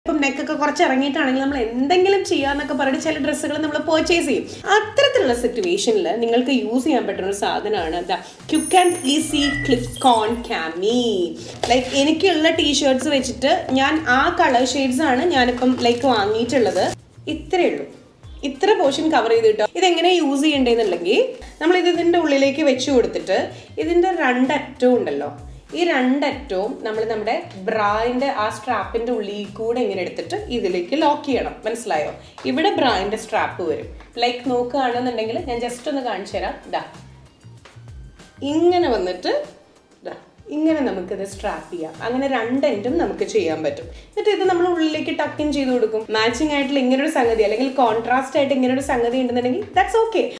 ഇപ്പം നെക്കൊക്കെ കുറച്ച് ഇറങ്ങിയിട്ടാണെങ്കിൽ നമ്മൾ എന്തെങ്കിലും ചെയ്യാന്നൊക്കെ പറഞ്ഞിട്ട് ചില ഡ്രസ്സുകൾ നമ്മൾ പർച്ചേസ് ചെയ്യും അത്തരത്തിലുള്ള സിറ്റുവേഷനിൽ നിങ്ങൾക്ക് യൂസ് ചെയ്യാൻ പറ്റുന്ന ഒരു സാധനമാണ് എന്താ ക്യുക്ക് ആൻഡ് ഈസി ക്ലിഫ് കോൺ ക്യാമി ലൈക്ക് എനിക്കുള്ള ടീഷർട്സ് വെച്ചിട്ട് ഞാൻ ആ കളർ ഷെയ്ഡ്സ് ആണ് ഞാനിപ്പം ലൈക്ക് വാങ്ങിയിട്ടുള്ളത് ഇത്രയേ ഉള്ളൂ ഇത്ര പോർഷൻ കവർ ചെയ്തിട്ടോ ഇതെങ്ങനെ യൂസ് ചെയ്യേണ്ടതെന്നുണ്ടെങ്കിൽ നമ്മൾ ഇത് ഇതിൻ്റെ ഉള്ളിലേക്ക് വെച്ച് കൊടുത്തിട്ട് ഇതിൻ്റെ രണ്ടറ്റവും ഉണ്ടല്ലോ ഈ രണ്ടറ്റവും നമ്മൾ നമ്മുടെ ബ്രായിൻ്റെ ആ സ്ട്രാപ്പിൻ്റെ ഉള്ളിൽ കൂടെ ഇങ്ങനെ എടുത്തിട്ട് ഇതിലേക്ക് ലോക്ക് ചെയ്യണം മനസ്സിലായോ ഇവിടെ ബ്രായിൻ്റെ സ്ട്രാപ്പ് വരും ലൈക്ക് നോക്കുകയാണെന്നുണ്ടെങ്കിൽ ഞാൻ ജസ്റ്റ് ഒന്ന് കാണിച്ചു തരാം ഇതാ ഇങ്ങനെ വന്നിട്ട് ഇതാ ഇങ്ങനെ നമുക്കിത് സ്ട്രാപ്പ് ചെയ്യാം അങ്ങനെ രണ്ട് എൻഡും നമുക്ക് ചെയ്യാൻ പറ്റും എന്നിട്ട് ഇത് നമ്മൾ ഉള്ളിലേക്ക് ടക്കിൻ ചെയ്ത് കൊടുക്കും മാച്ചിങ് ആയിട്ടുള്ള ഇങ്ങനെ ഒരു സംഗതി അല്ലെങ്കിൽ കോൺട്രാസ്റ്റ് ആയിട്ട് ഇങ്ങനെ ഒരു സംഗതി ഉണ്ടെന്നുണ്ടെങ്കിൽ ദാറ്റ്സ് ഓക്കെ